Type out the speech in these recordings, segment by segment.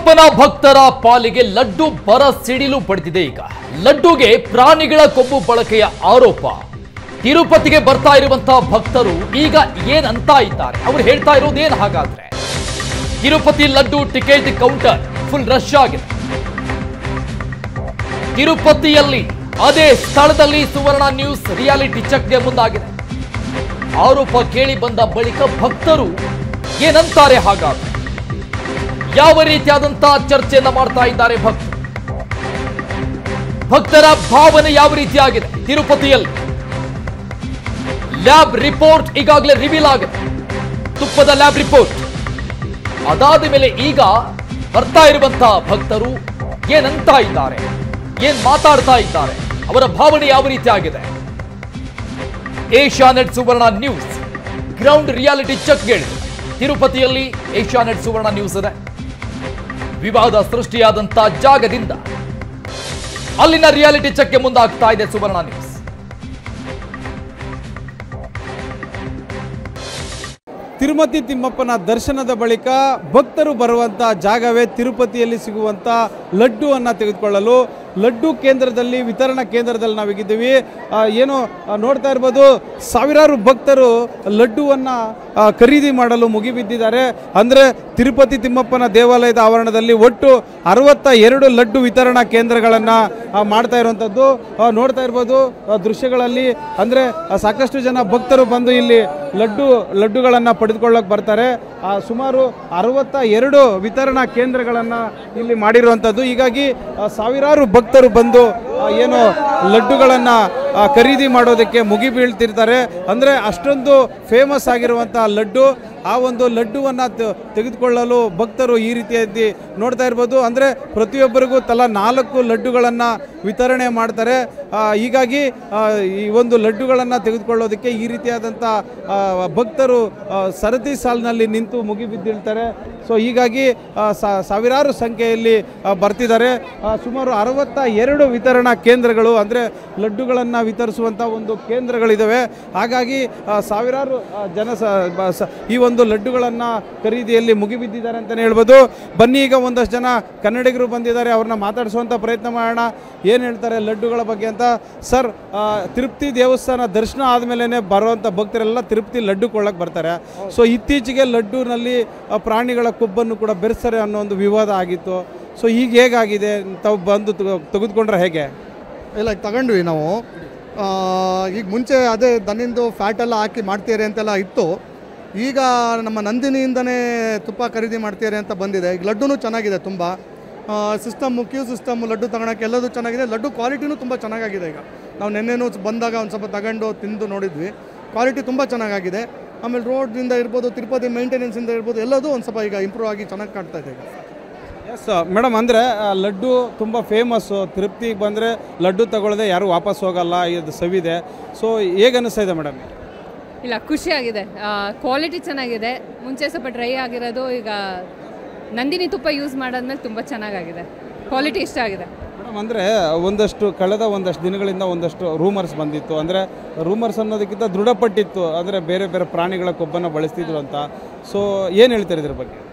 ತಿಮ್ಮಪ್ಪನ ಭಕ್ತರ ಪಾಲಿಗೆ ಲಡ್ಡು ಬರ ಸಿಡಿಲು ಪಡೆದಿದೆ ಈಗ ಲಡ್ಡುಗೆ ಪ್ರಾಣಿಗಳ ಕೊಬ್ಬು ಬಳಕೆಯ ಆರೋಪ ತಿರುಪತಿಗೆ ಬರ್ತಾ ಇರುವಂತಹ ಭಕ್ತರು ಈಗ ಏನಂತ ಇದ್ದಾರೆ ಅವರು ಹೇಳ್ತಾ ಇರೋದೇನು ಹಾಗಾದ್ರೆ Tirupati laddu ticket counter full rush ಆಗಿದೆ ತಿರುಪತಿಯಲ್ಲಿ ಅದೇ ಸ್ಥಳದಲ್ಲಿ ಸುವರ್ಣ ನ್ಯೂಸ್ ರಿಯಾಲಿಟಿ ಚೆಕ್ಗೆ ಮುಂದಾಗಿದೆ ಆರೋಪ ಕೇಳಿ ಬಂದ ಬಳಿಕ ಭಕ್ತರು ಏನಂತಾರೆ ಹಾಗಾದ್ರೆ ಯಾವ ರೀತಿಯಾದಂತಹ ಚರ್ಚೆಯನ್ನ ಮಾಡ್ತಾ ಇದ್ದಾರೆ ಭಕ್ತರು ಭಕ್ತರ ಭಾವನೆ ಯಾವ ರೀತಿಯಾಗಿದೆ ತಿರುಪತಿಯಲ್ಲಿ ಲ್ಯಾಬ್ ರಿಪೋರ್ಟ್ ಈಗಾಗಲೇ ರಿವೀಲ್ ಆಗಿದೆ ತುಪ್ಪದ ಲ್ಯಾಬ್ ರಿಪೋರ್ಟ್ ಅದಾದ ಮೇಲೆ ಈಗ ಬರ್ತಾ ಇರುವಂತಹ ಭಕ್ತರು ಏನಂತ ಇದ್ದಾರೆ ಏನ್ ಮಾತಾಡ್ತಾ ಇದ್ದಾರೆ ಅವರ ಭಾವನೆ ಯಾವ ರೀತಿ ಆಗಿದೆ Asianet Suvarna news ground reality check ಹೇಳಿದೆ ತಿರುಪತಿಯಲ್ಲಿ ಏಷ್ಯಾನೆಟ್ ಸುವರ್ಣ ನ್ಯೂಸ್ ಇದೆ ವಿವಾದ ಸೃಷ್ಟಿಯಾದಂತ ಜಾಗದಿಂದ ಅಲ್ಲಿನ ರಿಯಾಲಿಟಿ ಚೆಕ್ಗೆ ಮುಂದಾಗ್ತಾ ಇದೆ ಸುವರ್ಣ ನ್ಯೂಸ್ ತಿರುಮತಿ ತಿಮ್ಮಪ್ಪನ ದರ್ಶನದ ಬಳಿಕ ಭಕ್ತರು ಬರುವಂಥ ಜಾಗವೇ ತಿರುಪತಿಯಲ್ಲಿ ಸಿಗುವಂಥ ಲಡ್ಡುವನ್ನು ತೆಗೆದುಕೊಳ್ಳಲು ಲಡ್ಡು ಕೇಂದ್ರದಲ್ಲಿ ವಿತರಣಾ ಕೇಂದ್ರದಲ್ಲಿ ನಾವಿಗಿದ್ದೀವಿ ಆ, ಏನು ಆ, ನೋಡ್ತಾ ಇರ್ಬೋದು ಸಾವಿರಾರು ಭಕ್ತರು ಲಡ್ಡುವನ್ನು ಆ, ಖರೀದಿ ಮಾಡಲು ಮುಗಿಬಿದ್ದಿದ್ದಾರೆ ಅಂದರೆ ತಿರುಪತಿ ತಿಮ್ಮಪ್ಪನ ದೇವಾಲಯದ ಆವರಣದಲ್ಲಿ ಒಟ್ಟು ಅರವತ್ತ ಎರಡು ಲಡ್ಡು ವಿತರಣಾ ಕೇಂದ್ರಗಳನ್ನು ಮಾಡ್ತಾ ಇರುವಂಥದ್ದು ಆ, ನೋಡ್ತಾ ಇರ್ಬೋದು ಆ, ದೃಶ್ಯಗಳಲ್ಲಿ ಅಂದರೆ ಸಾಕಷ್ಟು ಜನ ಭಕ್ತರು ಬಂದು ಇಲ್ಲಿ ಲಡ್ಡು ಲಡ್ಡುಗಳನ್ನು ಪಡೆದುಕೊಳ್ಳಕ್ಕೆ ಬರ್ತಾರೆ ಆ, ಸುಮಾರು ಅರವತ್ತ ಎರಡು ವಿತರಣಾ ಕೇಂದ್ರಗಳನ್ನು ಇಲ್ಲಿ ಮಾಡಿರುವಂಥದ್ದು ಹೀಗಾಗಿ ಆ, ಸಾವಿರಾರು ಭಕ್ತರು ಬಂದು ಆ, ಏನು ಲಡ್ಡುಗಳನ್ನು ಖರೀದಿ ಮಾಡೋದಕ್ಕೆ ಮುಗಿ ಬೀಳ್ತಿರ್ತಾರೆ ಅಂದರೆ ಅಷ್ಟೊಂದು ಫೇಮಸ್ ಆಗಿರುವಂಥ ಲಡ್ಡು ಆ ಒಂದು ಲಡ್ಡುವನ್ನು ತೆಗೆದುಕೊಳ್ಳಲು ಭಕ್ತರು ಈ ರೀತಿಯಾಗಿ ನೋಡ್ತಾ ಇರ್ಬೋದು ಅಂದರೆ ಪ್ರತಿಯೊಬ್ಬರಿಗೂ ತಲಾ ನಾಲ್ಕು ಲಡ್ಡುಗಳನ್ನು ವಿತರಣೆ ಮಾಡ್ತಾರೆ ಆ, ಹೀಗಾಗಿ ಆ, ಈ ಒಂದು ಲಡ್ಡುಗಳನ್ನು ತೆಗೆದುಕೊಳ್ಳೋದಕ್ಕೆ ಈ ರೀತಿಯಾದಂಥ ಆ, ಭಕ್ತರು ಆ, ಸರತಿ ಸಾಲಿನಲ್ಲಿ ನಿಂತು ಮುಗಿಬಿದ್ದಿರ್ತಾರೆ ಸೊ ಹೀಗಾಗಿ ಆ, ಸಾ- ಸಾವಿರಾರು ಸಂಖ್ಯೆಯಲ್ಲಿ ಆ, ಬರ್ತಿದ್ದಾರೆ ಆ, ಸುಮಾರು ಅರವತ್ತ ಎರಡು ವಿತರಣಾ ಕೇಂದ್ರಗಳು ಅಂದರೆ ಲಡ್ಡುಗಳನ್ನು ವಿತರಿಸುವಂಥ ಒಂದು ಕೇಂದ್ರಗಳಿದ್ದಾವೆ ಹಾಗಾಗಿ ಆ, ಸಾವಿರಾರು ಆ, ಜನ ಸ- ಬ- ಸ- ಈ ಒಂದು ಲಡ್ಡುಗಳನ್ನು ಖರೀದಿಯಲ್ಲಿ ಮುಗಿಬಿದ್ದಿದ್ದಾರೆ ಅಂತಲೇ ಹೇಳ್ಬೋದು ಬನ್ನಿ ಈಗ ಒಂದಷ್ಟು ಜನ ಕನ್ನಡಿಗರು ಬಂದಿದ್ದಾರೆ ಅವ್ರನ್ನ ಮಾತಾಡಿಸುವಂಥ ಪ್ರಯತ್ನ ಮಾಡೋಣ ಏನು ಹೇಳ್ತಾರೆ ಲಡ್ಡುಗಳ ಬಗ್ಗೆ ಅಂತ ಸರ್ ಆ, ತಿರುಪತಿ ದೇವಸ್ಥಾನ ದರ್ಶನ ಆದಮೇಲೆ ಬರುವಂಥ ಭಕ್ತರೆಲ್ಲ ತಿರುಪತಿ ಲಡ್ಡು ಕೊಳ್ಳಕ್ಕೆ ಬರ್ತಾರೆ ಸೊ ಇತ್ತೀಚೆಗೆ ಲಡ್ಡುನಲ್ಲಿ ಆ, ಪ್ರಾಣಿಗಳ ಕೊಬ್ಬನ್ನು ಕೂಡ ಬೆರೆಸ್ತಾರೆ ಅನ್ನೋ ಒಂದು ವಿವಾದ ಆಗಿತ್ತು ಸೊ ಈಗ ಹೇಗಾಗಿದೆ ತಾವು ಬಂದು ತೆಗೆ- ತೆಗೆದುಕೊಂಡ್ರೆ ಹೇಗೆ ಇಲ್ಲ ಈಗ ತಗೊಂಡ್ವಿ ನಾವು ಆ, ಈಗ ಮುಂಚೆ ಅದೇ ದನಿಂದು ಫ್ಯಾಟೆಲ್ಲ ಹಾಕಿ ಮಾಡ್ತೀರಿ ಅಂತೆಲ್ಲ ಇತ್ತು ಈಗ ನಮ್ಮ ನಂದಿನಿಯಿಂದನೇ ತುಪ್ಪ ಖರೀದಿ ಮಾಡ್ತೀರಿ ಅಂತ ಬಂದಿದೆ ಈಗ ಲಡ್ಡುನೂ ಚೆನ್ನಾಗಿದೆ ತುಂಬ ಸಿಸ್ಟಮ್ ಕ್ಯೂ ಸಿಸ್ಟಮ್ ಲಡ್ಡು ತಗೊಳಕ್ಕೆ ಎಲ್ಲದೂ ಚೆನ್ನಾಗಿದೆ ಲಡ್ಡು ಕ್ವಾಲಿಟಿನೂ ತುಂಬ ಚೆನ್ನಾಗಿದೆ ಈಗ ನಾವು ನಿನ್ನೆನೂ ಬಂದಾಗ ಒಂದು ಸ್ವಲ್ಪ ತಗೊಂಡು ತಿಂದು ನೋಡಿದ್ವಿ ಕ್ವಾಲಿಟಿ ತುಂಬ ಚೆನ್ನಾಗಿದೆ ಆಮೇಲೆ ರೋಡ್ದಿಂದ ಇರ್ಬೋದು ತಿರುಪತಿ ಮೇಂಟೆನೆನ್ಸಿಂದ ಇರ್ಬೋದು ಎಲ್ಲದೂ ಒಂದು ಸ್ವಲ್ಪ ಈಗ ಇಂಪ್ರೂವ್ ಆಗಿ ಚೆನ್ನಾಗಿ ಕಾಣ್ತಾ ಇದೆ ಈಗ ಎಸ್ ಮೇಡಮ್ ಅಂದರೆ ಲಡ್ಡು ತುಂಬ ಫೇಮಸ್ಸು ತಿರುಪ್ತಿಗೆ ಬಂದರೆ ಲಡ್ಡು ತಗೊಳ್ಳದೆ ಯಾರು ವಾಪಸ್ ಹೋಗಲ್ಲ ಇದು ಸವಿದೆ ಸೊ ಹೇಗೆ ಅನಿಸ್ತಾ ಇದೆ ಮೇಡಮ್ ಇಲ್ಲ ಖುಷಿಯಾಗಿದೆ ಕ್ವಾಲಿಟಿ ಚೆನ್ನಾಗಿದೆ ಮುಂಚೆ ಸ್ವಲ್ಪ ಡ್ರೈ ಆಗಿರೋದು ಈಗ ನಂದಿನಿ ತುಪ್ಪ ಯೂಸ್ ಮಾಡಾದ್ಮೇಲೆ ತುಂಬ ಚೆನ್ನಾಗಾಗಿದೆ ಕ್ವಾಲಿಟಿ ಇಷ್ಟ ಆಗಿದೆ ಮೇಡಮ್ ಅಂದರೆ ಒಂದಷ್ಟು ಕಳೆದ ಒಂದಷ್ಟು ದಿನಗಳಿಂದ ಒಂದಷ್ಟು ರೂಮರ್ಸ್ ಬಂದಿತ್ತು ಅಂದರೆ ರೂಮರ್ಸ್ ಅನ್ನೋದಕ್ಕಿಂತ ದೃಢಪಟ್ಟಿತ್ತು ಅಂದರೆ ಬೇರೆ ಬೇರೆ ಪ್ರಾಣಿಗಳ ಕೊಬ್ಬನ್ನು ಬಳಸ್ತಿದ್ರು ಅಂತ ಸೊ ಏನು ಹೇಳ್ತಾರೆ ಇದ್ರ ಬಗ್ಗೆ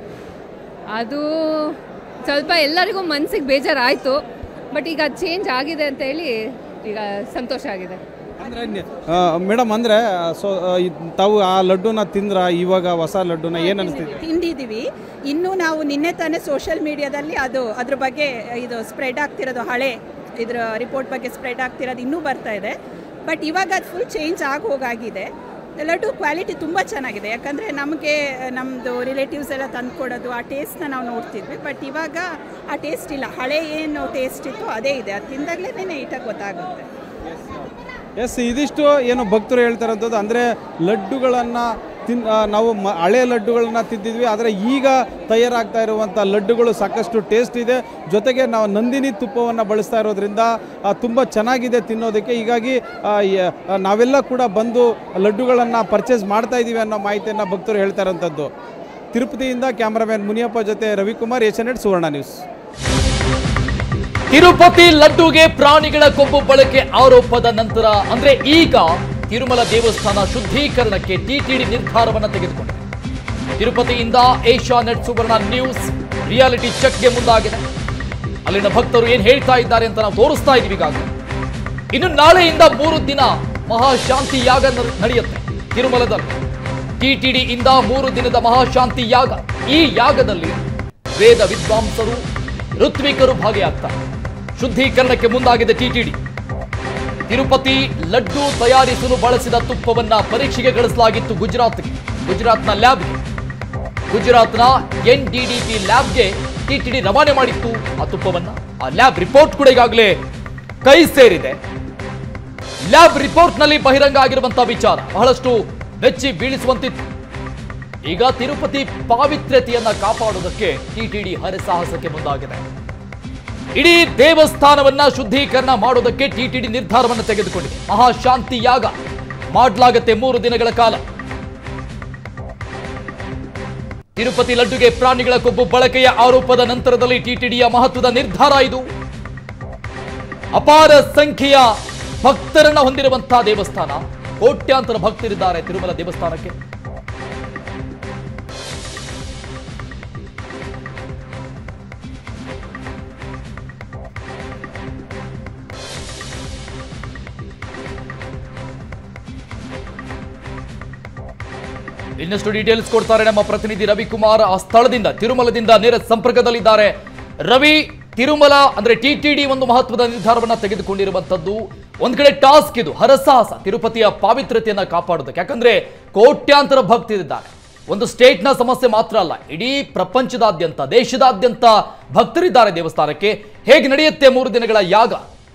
ಅದು ಸ್ವಲ್ಪ ಎಲ್ಲರಿಗೂ ಮನ್ಸಿಗೆ ಬೇಜಾರಾಯಿತು ಬಟ್ ಈಗ ಅದು ಚೇಂಜ್ ಆಗಿದೆ ಅಂತ ಹೇಳಿ ಈಗ ಸಂತೋಷ ಆಗಿದೆ ಅಂದರೆ ಮೇಡಮ್ ಅಂದರೆ ಸೊ ತಾವು ಆ ಲಡ್ಡುನ ತಿಂದ್ರ ಇವಾಗ ಹೊಸ ಲಡ್ಡುನ ಏನು ಅನಿಸ್ತಿದೆ ತಿಂದಿದ್ದೀವಿ ಇನ್ನು ನಾವು ನಿನ್ನೆ ತಾನೇ ಸೋಷಿಯಲ್ ಮೀಡಿಯಾದಲ್ಲಿ ಅದು ಅದ್ರ ಬಗ್ಗೆ ಇದು ಸ್ಪ್ರೆಡ್ ಆಗ್ತಿರೋದು ಹಳೆ ಇದ್ರ ರಿಪೋರ್ಟ್ ಬಗ್ಗೆ ಸ್ಪ್ರೆಡ್ ಆಗ್ತಿರೋದು ಇನ್ನೂ ಬರ್ತಾ ಇದೆ ಬಟ್ ಇವಾಗ ಅದು ಫುಲ್ ಚೇಂಜ್ ಆಗಿ ಹೋಗಾಗಿದೆ ಲಡ್ಡು ಕ್ವಾಲಿಟಿ ತುಂಬ ಚೆನ್ನಾಗಿದೆ ಯಾಕಂದರೆ ನಮಗೆ ನಮ್ಮದು ರಿಲೇಟಿವ್ಸ್ ಎಲ್ಲ ತಂದ್ಕೊಡೋದು ಆ ಟೇಸ್ಟ್ನ ನಾವು ನೋಡ್ತಿದ್ವಿ ಬಟ್ ಇವಾಗ ಆ ಟೇಸ್ಟ್ ಇಲ್ಲ ಹಳೆ ಏನು ಟೇಸ್ಟ್ ಇತ್ತು ಅದೇ ಇದೆ ಅದು ತಿಂದಾಗಲೇ ನೀಟಾಗಿ ಗೊತ್ತಾಗುತ್ತೆ ಎಸ್ ಇದಿಷ್ಟು ಏನು ಭಕ್ತರು ಹೇಳ್ತಾರಂಥದ್ದು ಅಂದರೆ ಲಡ್ಡುಗಳನ್ನು ತಿನ್ ಆ, ನಾವು ಮ ಹಳೆ ಲಡ್ಡುಗಳನ್ನ ತಿಂದಿದ್ವಿ ಆದರೆ ಈಗ ತಯಾರಾಗ್ತಾ ಇರುವಂಥ ಲಡ್ಡುಗಳು ಸಾಕಷ್ಟು ಟೇಸ್ಟ್ ಇದೆ ಜೊತೆಗೆ ನಾವು ನಂದಿನಿ ತುಪ್ಪವನ್ನು ಬಳಸ್ತಾ ಇರೋದ್ರಿಂದ ತುಂಬ ಚೆನ್ನಾಗಿದೆ ತಿನ್ನೋದಕ್ಕೆ ಹೀಗಾಗಿ ಆ, ಯ- ಆ, ನಾವೆಲ್ಲ ಕೂಡ ಬಂದು ಲಡ್ಡುಗಳನ್ನು ಪರ್ಚೇಸ್ ಮಾಡ್ತಾ ಇದ್ದೀವಿ ಅನ್ನೋ ಮಾಹಿತಿಯನ್ನು ಭಕ್ತರು ಹೇಳ್ತಾ ಇರೋಂಥದ್ದು ತಿರುಪತಿಯಿಂದ ಕ್ಯಾಮ್ರಾಮ್ಯಾನ್ ಮುನಿಯಪ್ಪ ಜೊತೆ ರವಿಕುಮಾರ್ ಎಚ್ ಎನ್ ಎಡ್ ಸುವರ್ಣ ನ್ಯೂಸ್ ತಿರುಪತಿ ಲಡ್ಡುಗೆ ಪ್ರಾಣಿಗಳ ಕೊಬ್ಬು ಬಳಕೆ ಆರೋಪದ ನಂತರ ಅಂದ್ರೆ ಈಗ ತಿರುಮಲ ದೇವಸ್ಥಾನ ಶುದ್ಧೀಕರಣಕ್ಕೆ ಟಿಟಿಡಿ ನಿರ್ಧಾರವನ್ನು ತೆಗೆದುಕೊಂಡಿದೆ ತಿರುಪತಿಯಿಂದ Asianet Suvarna news reality ಚೆಕ್ಗೆ ಮುಂದಾಗಿದೆ ಅಲ್ಲಿನ ಭಕ್ತರು ಏನ್ ಹೇಳ್ತಾ ಇದ್ದಾರೆ ಅಂತ ನಾವು ತೋರಿಸ್ತಾ ಇದೀವಿ ಈಗಾಗಲೇ ಇನ್ನು ನಾಳೆಯಿಂದ ಮೂರು ದಿನ ಮಹಾಶಾಂತಿ ಯಾಗ ನ- ನಡೆಯುತ್ತೆ ತಿರುಮಲದಲ್ಲಿ ಟಿಟಿಡಿ ಇಂದ ಮೂರು ದಿನದ ಮಹಾಶಾಂತಿ ಯಾಗ ಈ ಯಾಗದಲ್ಲಿ ವೇದ ವಿದ್ವಾಂಸರು ಋತ್ವಿಕರು ಭಾಗಿಯಾಗ್ತಾರೆ ಶುದ್ಧೀಕರಣಕ್ಕೆ ಮುಂದಾಗಿದೆ ಟಿಟಿಡಿ ತಿರುಪತಿ ಲಡ್ಡು ತಯಾರಿಸಲು ಬಳಸಿದ ತುಪ್ಪವನ್ನ ಪರೀಕ್ಷೆಗೆ ಕಳಿಸಲಾಗಿತ್ತು ಗುಜರಾತ್ಗೆ ಗುಜರಾತ್ನ ಲ್ಯಾಬ್ಗೆ ಗುಜರಾತ್ನ ಎನ್ ಡಿಡಿಪಿ ಲ್ಯಾಬ್ಗೆ ಟಿಟಿಡಿ ರವಾನೆ ಮಾಡಿತ್ತು ಆ ತುಪ್ಪವನ್ನ ಆ ಲ್ಯಾಬ್ ರಿಪೋರ್ಟ್ ಕೂಡ ಈಗಾಗಲೇ ಕೈ ಸೇರಿದೆ ಲ್ಯಾಬ್ ರಿಪೋರ್ಟ್ನಲ್ಲಿ ಬಹಿರಂಗ ಆಗಿರುವಂತಹ ವಿಚಾರ ಬಹಳಷ್ಟು ಬೆಚ್ಚಿ ಬೀಳಿಸುವಂತಿತ್ತು ಈಗ ತಿರುಪತಿ ಪಾವಿತ್ರ್ಯತೆಯನ್ನ ಕಾಪಾಡುವುದಕ್ಕೆ ಟಿಟಿಡಿ ಹರಸಾಹಸಕ್ಕೆ ಮುಂದಾಗಿದೆ ಇಡೀ ದೇವಸ್ಥಾನವನ್ನ ಶುದ್ಧೀಕರಣ ಮಾಡೋದಕ್ಕೆ ಟಿಟಿಡಿ ನಿರ್ಧಾರವನ್ನು ತೆಗೆದುಕೊಂಡಿದೆ ಮಹಾಶಾಂತಿ ಯಾಗ ಮಾಡಲಾಗತ್ತೆ ಮೂರು ದಿನಗಳ ಕಾಲ ತಿರುಪತಿ ಲಡ್ಡುಗೆ ಪ್ರಾಣಿಗಳ ಕೊಬ್ಬು ಬಳಕೆಯ ಆರೋಪದ ನಂತರದಲ್ಲಿ ಟಿಟಿಡಿಯ ಮಹತ್ವದ ನಿರ್ಧಾರ ಇದು ಅಪಾರ ಸಂಖ್ಯೆಯ ಭಕ್ತರನ್ನ ಹೊಂದಿರುವಂತಹ ದೇವಸ್ಥಾನ ಕೋಟ್ಯಾಂತರ ಭಕ್ತರಿದ್ದಾರೆ ತಿರುಮಲ ದೇವಸ್ಥಾನಕ್ಕೆ ಇನ್ನಷ್ಟು ಡೀಟೇಲ್ಸ್ ಕೊಡ್ತಾರೆ ನಮ್ಮ ಪ್ರತಿನಿಧಿ ರವಿಕುಮಾರ್ ಆ ಸ್ಥಳದಿಂದ ತಿರುಮಲದಿಂದ ನೇರ ಸಂಪರ್ಕದಲ್ಲಿದ್ದಾರೆ ರವಿ ತಿರುಮಲ ಅಂದ್ರೆ ಟಿಟಿಡಿ ಒಂದು ಮಹತ್ವದ ನಿರ್ಧಾರವನ್ನ ತೆಗೆದುಕೊಂಡಿರುವಂತದ್ದು ಒಂದ್ ಕಡೆ ಟಾಸ್ಕ್ ಇದು ಹರಸಾಹಸ ತಿರುಪತಿಯ ಪಾವಿತ್ರ್ಯತೆಯನ್ನ ಕಾಪಾಡೋದಕ್ಕೆ ಯಾಕಂದ್ರೆ ಕೋಟ್ಯಾಂತರ ಭಕ್ತರಿದ್ದಾರೆ ಒಂದು ಸ್ಟೇಟ್ನ ಸಮಸ್ಯೆ ಮಾತ್ರ ಅಲ್ಲ ಇಡೀ ಪ್ರಪಂಚದಾದ್ಯಂತ ದೇಶದಾದ್ಯಂತ ಭಕ್ತರಿದ್ದಾರೆ ದೇವಸ್ಥಾನಕ್ಕೆ ಹೇಗೆ ನಡೆಯುತ್ತೆ ಮೂರು ದಿನಗಳ ಯಾಗ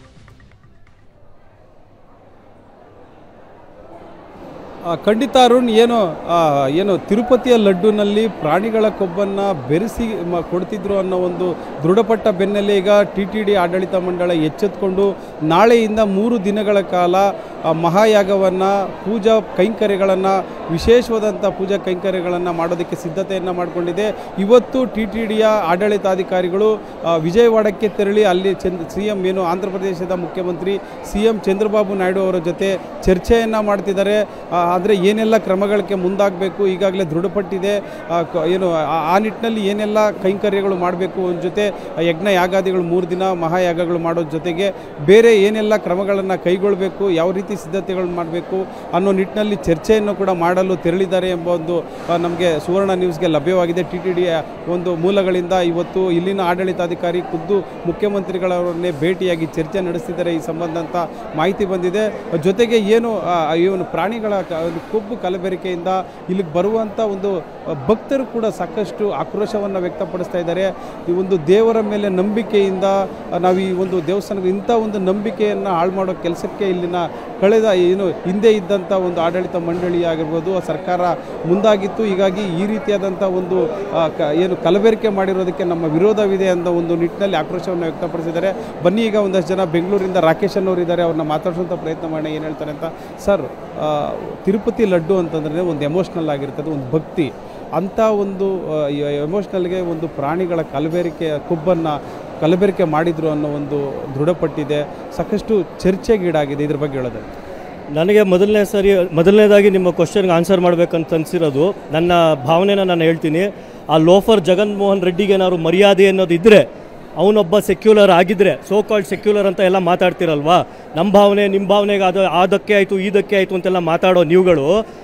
ಆ, ಖಂಡಿತ ಅರುಣ್ ಏನು ಆ, ಏನು ತಿರುಪತಿಯ ಲಡ್ಡುನಲ್ಲಿ ಪ್ರಾಣಿಗಳ ಕೊಬ್ಬನ್ನು ಬೆರೆಸಿ ಮ- ಕೊಡ್ತಿದ್ರು ಅನ್ನೋ ಒಂದು ದೃಢಪಟ್ಟ ಬೆನ್ನಲ್ಲೇ ಈಗ ಟಿ ಟಿ ಡಿ ಆಡಳಿತ ಮಂಡಳ ಎಚ್ಚೆತ್ಕೊಂಡು ನಾಳೆಯಿಂದ ಮೂರು ದಿನಗಳ ಕಾಲ ಆ, ಮಹಾಯಾಗವನ್ನು ಪೂಜಾ ಕೈಂಕರ್ಯಗಳನ್ನು ವಿಶೇಷವಾದಂಥ ಪೂಜಾ ಕೈಂಕರ್ಯಗಳನ್ನು ಮಾಡೋದಕ್ಕೆ ಸಿದ್ಧತೆಯನ್ನು ಮಾಡಿಕೊಂಡಿದೆ ಇವತ್ತು ಟಿ ಟಿ ಡಿಯ ಆಡಳಿತಾಧಿಕಾರಿಗಳು ಆ, ವಿಜಯವಾಡಕ್ಕೆ ತೆರಳಿ ಅಲ್ಲಿ ಚಂದ್ ಸಿ ಎಂ ಏನು ಆಂಧ್ರ ಪ್ರದೇಶದ ಮುಖ್ಯಮಂತ್ರಿ ಸಿ ಎಂ ಚಂದ್ರಬಾಬು ನಾಯ್ಡು ಅವರ ಜೊತೆ ಚರ್ಚೆಯನ್ನು ಮಾಡ್ತಿದ್ದಾರೆ ಆದರೆ ಏನೆಲ್ಲ ಕ್ರಮಗಳಿಗೆ ಮುಂದಾಗಬೇಕು ಈಗಾಗಲೇ ದೃಢಪಟ್ಟಿದೆ ಆ, ಕ- ಏನು ಆ- ಆ ನಿಟ್ಟಿನಲ್ಲಿ ಏನೆಲ್ಲ ಕೈಂಕರ್ಯಗಳು ಮಾಡಬೇಕು ಒಂದು ಜೊತೆ ಆ ಯಜ್ಞ ಯಾಗಾದಿಗಳು ಮೂರು ದಿನ ಮಹಾಯಾಗಗಳು ಮಾಡೋದ್ರ ಜೊತೆಗೆ ಬೇರೆ ಏನೆಲ್ಲ ಕ್ರಮಗಳನ್ನು ಕೈಗೊಳ್ಳಬೇಕು ಯಾವ ರೀತಿ ಸಿದ್ಧತೆಗಳು ಮಾಡಬೇಕು ಅನ್ನೋ ನಿಟ್ಟಿನಲ್ಲಿ ಚರ್ಚೆಯನ್ನು ಕೂಡ ಮಾಡಲು ತೆರಳಿದ್ದಾರೆ ಎಂಬ ಒಂದು ನಮಗೆ ಸುವರ್ಣ ನ್ಯೂಸ್ಗೆ ಲಭ್ಯವಾಗಿದೆ ಟಿ ಟಿ ಡಿಯ ಒಂದು ಮೂಲಗಳಿಂದ ಇವತ್ತು ಇಲ್ಲಿನ ಆಡಳಿತಾಧಿಕಾರಿ ಖುದ್ದು ಮುಖ್ಯಮಂತ್ರಿಗಳವರನ್ನೇ ಭೇಟಿಯಾಗಿ ಚರ್ಚೆ ನಡೆಸಿದ್ದಾರೆ ಈ ಸಂಬಂಧ ಅಂತ ಮಾಹಿತಿ ಬಂದಿದೆ ಜೊತೆಗೆ ಏನು ಆ, ಏನು ಪ್ರಾಣಿಗಳ ಕ- ಒಂದು ಕೊಬ್ಬು ಕಲಬೆರಕೆಯಿಂದ ಇಲ್ಲಿಗೆ ಬರುವಂಥ ಒಂದು ಆ, ಭಕ್ತರು ಕೂಡ ಸಾಕಷ್ಟು ಆಕ್ರೋಶವನ್ನು ವ್ಯಕ್ತಪಡಿಸ್ತಾ ಇದ್ದಾರೆ ಈ ಒಂದು ದೇವರ ಮೇಲೆ ನಂಬಿಕೆಯಿಂದ ಆ, ನಾವು ಈ ಒಂದು ದೇವಸ್ಥಾನಕ್ಕೆ ಇಂಥ ಒಂದು ನಂಬಿಕೆಯನ್ನು ಹಾಳು ಮಾಡೋ ಕೆಲಸಕ್ಕೆ ಇಲ್ಲಿನ ಕಳೆದ ಏನು ಹಿಂದೆ ಇದ್ದಂಥ ಒಂದು ಆಡಳಿತ ಮಂಡಳಿ ಆಗಿರ್ಬೋದು ಆ ಸರ್ಕಾರ ಮುಂದಾಗಿತ್ತು ಹೀಗಾಗಿ ಈ ರೀತಿಯಾದಂಥ ಒಂದು ಆ, ಕ- ಏನು ಕಲಬೆರಕೆ ಮಾಡಿರೋದಕ್ಕೆ ನಮ್ಮ ವಿರೋಧವಿದೆ ಅಂತ ಒಂದು ನಿಟ್ಟಿನಲ್ಲಿ ಆಕ್ರೋಶವನ್ನು ವ್ಯಕ್ತಪಡಿಸಿದ್ದಾರೆ ಬನ್ನಿ ಈಗ ಒಂದಷ್ಟು ಜನ ಬೆಂಗಳೂರಿಂದ ರಾಕೇಶ್ ಅನ್ನೋರು ಇದ್ದಾರೆ ಅವ್ರನ್ನ ಮಾತಾಡಿಸುವಂಥ ಪ್ರಯತ್ನ ಮಾಡೋಣ ಏನು ಹೇಳ್ತಾರೆ ಅಂತ ಸರ್ ಆ, ತಿರುಪತಿ ಲಡ್ಡು ಅಂತಂದ್ರೆ ಒಂದು ಎಮೋಷ್ನಲ್ ಆಗಿರ್ತದೆ ಒಂದು ಭಕ್ತಿ ಅಂಥ ಒಂದು ಎಮೋಷ್ನಲ್ಗೆ ಒಂದು ಪ್ರಾಣಿಗಳ ಕಲಬೆರಕೆ ಕೊಬ್ಬನ್ನು ಕಲಬೆರಕೆ ಮಾಡಿದ್ರು ಅನ್ನೋ ಒಂದು ದೃಢಪಟ್ಟಿದೆ ಸಾಕಷ್ಟು ಚರ್ಚೆಗೀಡಾಗಿದೆ ಇದ್ರ ಬಗ್ಗೆ ಹೇಳೋದು ನನಗೆ ಮೊದಲನೇ ಸರಿ ಮೊದಲನೇದಾಗಿ ನಿಮ್ಮ ಕ್ವಶನ್ಗೆ ಆನ್ಸರ್ ಮಾಡಬೇಕಂತ ಅನಿಸಿರೋದು ನನ್ನ ಭಾವನೆನ ನಾನು ಹೇಳ್ತೀನಿ ಆ ಲೋಫರ್ ಜಗನ್ಮೋಹನ್ ರೆಡ್ಡಿಗೆ ಏನಾದ್ರು ಮರ್ಯಾದೆ ಅನ್ನೋದು ಇದ್ದರೆ ಅವನೊಬ್ಬ ಸೆಕ್ಯುಲರ್ ಆಗಿದ್ದರೆ ಸೋ ಕಾಲ್ಡ್ ಸೆಕ್ಯುಲರ್ ಅಂತ ಎಲ್ಲ ಮಾತಾಡ್ತಿರಲ್ವಾ ನಮ್ಮ ಭಾವನೆ ನಿಮ್ಮ ಭಾವನೆಗೆ ಅದು ಅದಕ್ಕೆ ಆಯಿತು ಇದಕ್ಕೆ ಆಯಿತು ಅಂತೆಲ್ಲ ಮಾತಾಡೋ ನೀವುಗಳು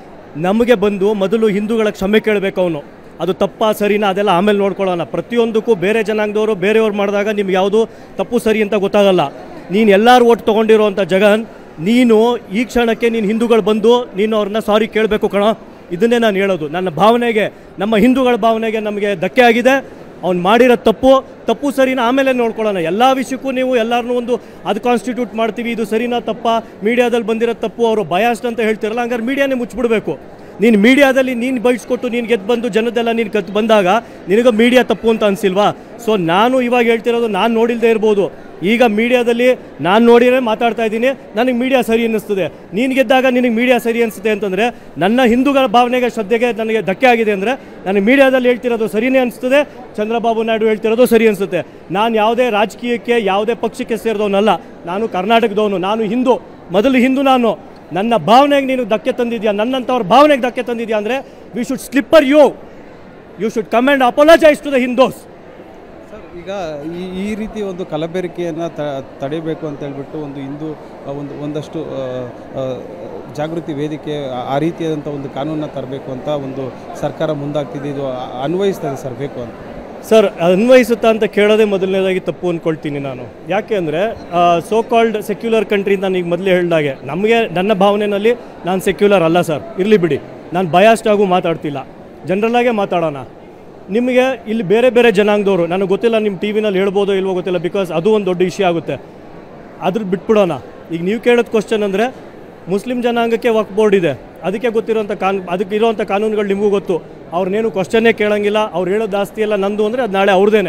ನಮಗೆ ಬಂದು ಮೊದಲು ಹಿಂದೂಗಳ ಕ್ಷಮೆ ಕೇಳಬೇಕು ಅವನು ಅದು ತಪ್ಪ ಸರಿನಾ ಅದೆಲ್ಲ ಆಮೇಲೆ ನೋಡ್ಕೊಳ್ಳೋಣ ಪ್ರತಿಯೊಂದಕ್ಕೂ ಬೇರೆ ಜನಾಂಗದವರು ಬೇರೆಯವ್ರು ಮಾಡಿದಾಗ ನಿಮ್ಗೆ ಯಾವುದು ತಪ್ಪು ಸರಿ ಅಂತ ಗೊತ್ತಾಗಲ್ಲ ನೀನು ಎಲ್ಲರೂ ಒಟ್ಟು ತೊಗೊಂಡಿರೋವಂಥ ಜಗನ್ ನೀನು ಈ ಕ್ಷಣಕ್ಕೆ ನೀನು ಹಿಂದೂಗಳು ಬಂದು ನೀನು ಅವ್ರನ್ನ ಸಾರಿ ಕೇಳಬೇಕು ಕಣ ಇದನ್ನೇ ನಾನು ಹೇಳೋದು ನನ್ನ ಭಾವನೆಗೆ ನಮ್ಮ ಹಿಂದೂಗಳ ಭಾವನೆಗೆ ನಮಗೆ ಧಕ್ಕೆ ಆಗಿದೆ ಅವ್ನು ಮಾಡಿರೋ ತಪ್ಪು ತಪ್ಪು ಸರಿನಾ ಆಮೇಲೆ ನೋಡ್ಕೊಳ್ಳೋಣ ಎಲ್ಲ ವಿಷಯಕ್ಕೂ ನೀವು ಎಲ್ಲರನ್ನೂ ಒಂದು ಅದು ಕಾನ್ಸ್ಟಿಟ್ಯೂಟ್ ಮಾಡ್ತೀವಿ ಇದು ಸರಿನಾ ತಪ್ಪ ಮೀಡಿಯಾದಲ್ಲಿ ಬಂದಿರೋ ತಪ್ಪು ಅವರು ಬಯಾಸ್ಡ್ ಅಂತ ಹೇಳ್ತಿರಲ್ಲ ಹಂಗಾರೆ ಮೀಡಿಯಾನೇ ಮುಚ್ಚಿಬಿಡ್ಬೇಕು ನೀನು ಮೀಡಿಯಾದಲ್ಲಿ ನೀನು ಬಯಸ್ಕೊಟ್ಟು ನೀನು ಗೆದ್ದು ಬಂದು ಜನದೆಲ್ಲ ನೀನು ಕತ್ತು ಬಂದಾಗ ನಿನಗೆ ಮೀಡಿಯಾ ತಪ್ಪು ಅಂತ ಅನಿಸಿಲ್ವಾ ಸೊ ನಾನು ಇವಾಗ ಹೇಳ್ತಿರೋದು ನಾನು ನೋಡಿಲ್ಲದೆ ಇರ್ಬೋದು ಈಗ ಮೀಡಿಯಾದಲ್ಲಿ ನಾನು ನೋಡಿರೇ ಮಾತಾಡ್ತಾ ಇದ್ದೀನಿ ನನಗೆ ಮೀಡಿಯಾ ಸರಿ ಅನ್ನಿಸ್ತದೆ ನೀನು ಗೆದ್ದಾಗ ನಿನಗೆ ಮೀಡಿಯಾ ಸರಿ ಅನಿಸುತ್ತೆ ಅಂತಂದರೆ ನನ್ನ ಹಿಂದೂಗಳ ಭಾವನೆಗೆ ಶ್ರದ್ಧೆಗೆ ನನಗೆ ಧಕ್ಕೆ ಆಗಿದೆ ಅಂದರೆ ನನಗೆ ಮೀಡಿಯಾದಲ್ಲಿ ಹೇಳ್ತಿರೋದು ಸರಿಯೇ ಅನಿಸ್ತದೆ ಚಂದ್ರಬಾಬು ನಾಯ್ಡು ಹೇಳ್ತಿರೋದು ಸರಿ ಅನಿಸುತ್ತೆ ನಾನು ಯಾವುದೇ ರಾಜಕೀಯಕ್ಕೆ ಯಾವುದೇ ಪಕ್ಷಕ್ಕೆ ಸೇರಿದವನಲ್ಲ ನಾನು ಕರ್ನಾಟಕದವನು ನಾನು ಹಿಂದೂ ಮೊದಲು ಹಿಂದೂ ನಾನು ನನ್ನ ಭಾವನೆಗೆ ನೀನು ಧಕ್ಕೆ ತಂದಿದ್ಯಾ ನನ್ನಂಥವ್ರ ಭಾವನೆಗೆ ಧಕ್ಕೆ ತಂದಿದ್ಯಾ ಅಂದರೆ we should slipper you you should come and apologise to the Hindus sir ಈಗ ಈ ಈ ರೀತಿ ಒಂದು ಕಲಬೆರಕೆಯನ್ನು ತಡೆಯಬೇಕು ಅಂತ ಹೇಳ್ಬಿಟ್ಟು ಒಂದು ಹಿಂದೂ ಆ, ಒಂದು ಒಂದಷ್ಟು ಆ, ಆ, ಜಾಗೃತಿ ವೇದಿಕೆ ಆ- ಆ ರೀತಿಯಾದಂಥ ಒಂದು ಕಾನೂನನ್ನ ತರಬೇಕು ಅಂತ ಒಂದು ಸರ್ಕಾರ ಮುಂದಾಗ್ತಿದೆ ಇದು ಆ- ಅನ್ವಯಿಸ್ತದೆ ಸರ್ ಬೇಕು ಅಂತ ಸರ್ ಅನ್ವಯಿಸುತ್ತಾ ಅಂತ ಕೇಳೋದೇ ಮೊದಲನೇದಾಗಿ ತಪ್ಪು ಅಂದ್ಕೊಳ್ತೀನಿ ನಾನು ಯಾಕೆ ಅಂದರೆ ಸೋ ಕಾಲ್ಡ್ ಸೆಕ್ಯುಲರ್ ಕಂಟ್ರಿ ನಾನು ಈಗ ಮೊದಲೇ ಹೇಳಿದಾಗೆ ನಮಗೆ ನನ್ನ ಭಾವನೆಯಲ್ಲಿ ನಾನು ಸೆಕ್ಯುಲರ್ ಅಲ್ಲ ಸರ್ ಇರಲಿ ಬಿಡಿ ನಾನು ಬಯಾಸ್ಡ್ ಆಗು ಮಾತಾಡ್ತಿಲ್ಲ ಜನರಲ್ಲಾಗೆ ಮಾತಾಡೋಣ ನಿಮಗೆ ಇಲ್ಲಿ ಬೇರೆ ಬೇರೆ ಜನಾಂಗದವರು ನನಗೆ ಗೊತ್ತಿಲ್ಲ ನಿಮ್ಮ ಟಿ ವಿನಲ್ಲಿ ಹೇಳ್ಬೋದೋ ಇಲ್ವೋ ಗೊತ್ತಿಲ್ಲ ಬಿಕಾಸ್ ಅದು ಒಂದು ದೊಡ್ಡ ಇಶ್ಯೂ ಆಗುತ್ತೆ ಅದ್ರ ಬಿಟ್ಬಿಡೋಣ ಈಗ ನೀವು ಕೇಳೋದು ಕ್ವಶನ್ ಅಂದರೆ ಮುಸ್ಲಿಂ ಜನಾಂಗಕ್ಕೆ ವಕ್ ಬೋರ್ಡ್ ಇದೆ ಅದಕ್ಕೆ ಗೊತ್ತಿರೋಂಥ ಕಾನ್ ಅದಕ್ಕೆ ಇರೋವಂಥ ಕಾನೂನುಗಳು ನಿಮಗೂ ಗೊತ್ತು ಅವ್ರನ್ನೇನು ಕ್ವಶನ್ನೇ ಕೇಳೋಂಗಿಲ್ಲ ಅವ್ರು ಹೇಳೋದು ಆಸ್ತಿ ಎಲ್ಲ ನಂದು ಅಂದರೆ ಅದು ನಾಳೆ ಅವ್ರದ್ದೇನೆ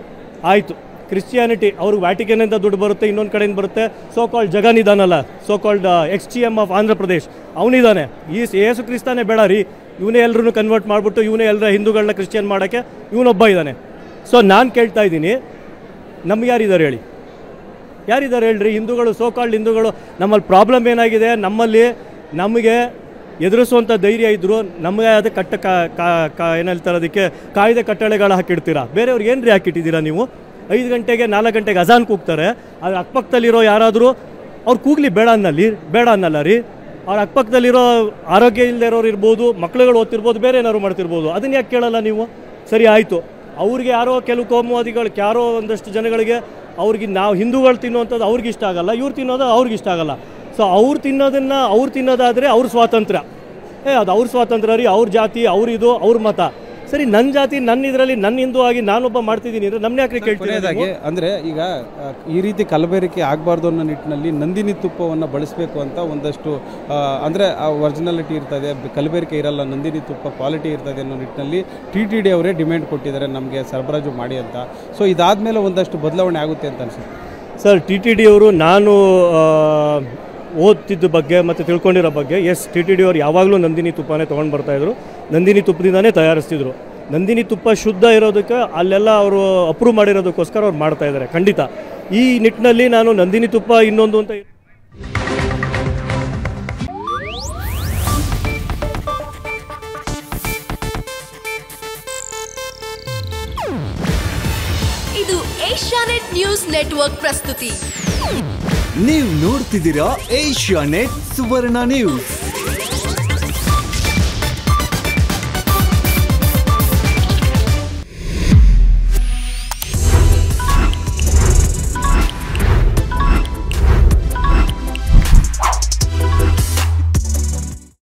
ಆಯಿತು ಕ್ರಿಶ್ಚಿಯಾನಿಟಿ ಅವ್ರಿಗೆ ವ್ಯಾಟಿಕನಿಂದ ದುಡ್ಡು ಬರುತ್ತೆ ಇನ್ನೊಂದು ಕಡೆಯಿಂದ ಬರುತ್ತೆ ಸೋ ಕಾಲ್ಡ್ ಜಗನ್ ಇದಾನಲ್ಲ so called ex T M of Andhra Pradesh ಅವನಿದ್ದಾನೆ ಈ ಏಸು ಕ್ರಿಸ್ತಾನೇ ಬೇಡ ರೀ ಇವನೇ ಎಲ್ಲರೂ ಕನ್ವರ್ಟ್ ಮಾಡಿಬಿಟ್ಟು ಇವನೇ ಎಲ್ಲರ ಹಿಂದೂಗಳನ್ನ ಕ್ರಿಶ್ಚಿಯನ್ ಮಾಡೋಕ್ಕೆ ಇವನೊಬ್ಬ ಇದ್ದಾನೆ ಸೊ ನಾನು ಕೇಳ್ತಾ ಇದ್ದೀನಿ ನಮ್ಗೆ ಯಾರಿದ್ದಾರೆ ಹೇಳಿ ಯಾರಿದ್ದಾರೆ ಹೇಳ್ರಿ ಹಿಂದೂಗಳು ಸೋ ಕಾಲ್ಡ್ ಹಿಂದೂಗಳು ನಮ್ಮಲ್ಲಿ ಪ್ರಾಬ್ಲಮ್ ಏನಾಗಿದೆ ನಮ್ಮಲ್ಲಿ ನಮಗೆ ಎದುರಿಸುವಂಥ ಧೈರ್ಯ ಇದ್ದರೂ ನಮಗೆ ಅದು ಕಟ್ಟ ಕಾ ಕಾ- ಕಾ ಏನು ಹೇಳ್ತಾರೆ ಅದಕ್ಕೆ ಕಾಯ್ದೆ ಕಟ್ಟಳೆಗಳು ಹಾಕಿಡ್ತೀರಾ ಬೇರೆಯವ್ರಿಗೆ ಏನು ರೀ ಹಾಕಿಟ್ಟಿದ್ದೀರಾ ನೀವು ಐದು ಗಂಟೆಗೆ ನಾಲ್ಕು ಗಂಟೆಗೆ ಅಜಾನ್ ಕೂಗ್ತಾರೆ ಅದ್ರ ಅಕ್ಕಪಕ್ಕದಲ್ಲಿರೋ ಯಾರಾದರೂ ಅವ್ರು ಕೂಗ್ಲಿ ಬೇಡ ಅನ್ನಲ್ಲಿ ಬೇಡ ಅನ್ನಲ್ಲ ರೀ ಅವ್ರ ಅಕ್ಕಪಕ್ಕದಲ್ಲಿರೋ ಆರೋಗ್ಯ ಇಲ್ಲದೆ ಇರೋರು ಇರ್ಬೋದು ಮಕ್ಳುಗಳು ಓದ್ತಿರ್ಬೋದು ಬೇರೆ ಏನಾದ್ರು ಮಾಡ್ತಿರ್ಬೋದು ಅದನ್ನ ಯಾಕೆ ಕೇಳಲ್ಲ ನೀವು ಸರಿ ಆಯಿತು ಅವ್ರಿಗೆ ಯಾರೋ ಕೆಲವು ಕೋಮುವಾದಿಗಳು ಯಾರೋ ಒಂದಷ್ಟು ಜನಗಳಿಗೆ ಅವ್ರಿಗೆ ನಾವು ಹಿಂದೂಗಳು ತಿನ್ನುವಂಥದ್ದು ಅವ್ರಿಗೆ ಇಷ್ಟ ಆಗಲ್ಲ ಇವ್ರು ತಿನ್ನೋದು ಅವ್ರಿಗೆ ಇಷ್ಟ ಆಗಲ್ಲ ಸೊ ಅವ್ರು ತಿನ್ನೋದನ್ನು ಅವ್ರು ತಿನ್ನೋದಾದರೆ ಅವ್ರ ಸ್ವಾತಂತ್ರ್ಯ ಏ ಅದು ಅವ್ರ ಸ್ವಾತಂತ್ರ್ಯ ರೀ ಅವ್ರ ಜಾತಿ ಅವ್ರ ಇದು ಅವ್ರ ಮತ ಸರಿ ನನ್ನ ಜಾತಿ ನನ್ನ ಇದರಲ್ಲಿ ನನ್ನ ಹಿಂದೂ ಆಗಿ ನಾನೊಬ್ಬ ಮಾಡ್ತಿದ್ದೀನಿ ಅಂದರೆ ನಮ್ಮನ್ನ ಯಾಕೆ ಕೇಳ್ತೀನಿ ಕೊನೆಯದಾಗಿ ಅಂದರೆ ಈಗ ಆ, ಈ ರೀತಿ ಕಲಬೆರಕೆ ಆಗಬಾರ್ದು ಅನ್ನೋ ನಿಟ್ಟಿನಲ್ಲಿ ನಂದಿನಿ ತುಪ್ಪವನ್ನು ಬಳಸಬೇಕು ಅಂತ ಒಂದಷ್ಟು ಆ, ಅಂದರೆ ಆ ಒರಿಜಿನಾಲಿಟಿ ಇರ್ತದೆ ಕಲಬೆರಕೆ ಇರಲ್ಲ ನಂದಿನಿ ತುಪ್ಪ ಕ್ವಾಲಿಟಿ ಇರ್ತದೆ ಅನ್ನೋ ನಿಟ್ಟಿನಲ್ಲಿ ಟಿ ಟಿ ಡಿ ಅವರೇ ಡಿಮ್ಯಾಂಡ್ ಕೊಟ್ಟಿದ್ದಾರೆ ನಮಗೆ ಸರಬರಾಜು ಮಾಡಿ ಅಂತ ಸೊ ಇದಾದಮೇಲೆ ಒಂದಷ್ಟು ಬದಲಾವಣೆ ಆಗುತ್ತೆ ಅಂತ ಅನಿಸುತ್ತೆ ಸರ್ ಟಿ ಟಿ ಡಿ ಅವರು ನಾನು ಆ, ಓದ್ತಿದ್ದ ಬಗ್ಗೆ ಮತ್ತು ತಿಳ್ಕೊಂಡಿರೋ ಬಗ್ಗೆ ಎಸ್ ಟಿ ಟಿ ಡಿ ಅವರು ಯಾವಾಗಲೂ ನಂದಿನಿ ತುಪ್ಪನೇ ತೊಗೊಂಡು ಬರ್ತಾಯಿದ್ರು ನಂದಿನಿ ತುಪ್ಪದಿಂದನೇ ತಯಾರಿಸ್ತಿದ್ರು ನಂದಿನಿ ತುಪ್ಪ ಶುದ್ಧ ಇರೋದಕ್ಕೆ ಅಲ್ಲೆಲ್ಲ ಅವರು ಅಪ್ರೂವ್ ಮಾಡಿರೋದಕ್ಕೋಸ್ಕರ ಅವ್ರು ಮಾಡ್ತಾ ಇದ್ದಾರೆ ಖಂಡಿತ ಈ ನಿಟ್ಟಿನಲ್ಲಿ ನಾನು ನಂದಿನಿ ತುಪ್ಪ ಇನ್ನೊಂದು ಅಂತ ಇದು ಏಷ್ಯಾನೆಟ್ ನ್ಯೂಸ್ ನೆಟ್ವರ್ಕ್ ಪ್ರಸ್ತುತಿ ನೀವು ನೋಡ್ತಿದ್ದೀರಾ ಏಷ್ಯಾ ನೆಟ್ ಸುವರ್ಣ ನ್ಯೂಸ್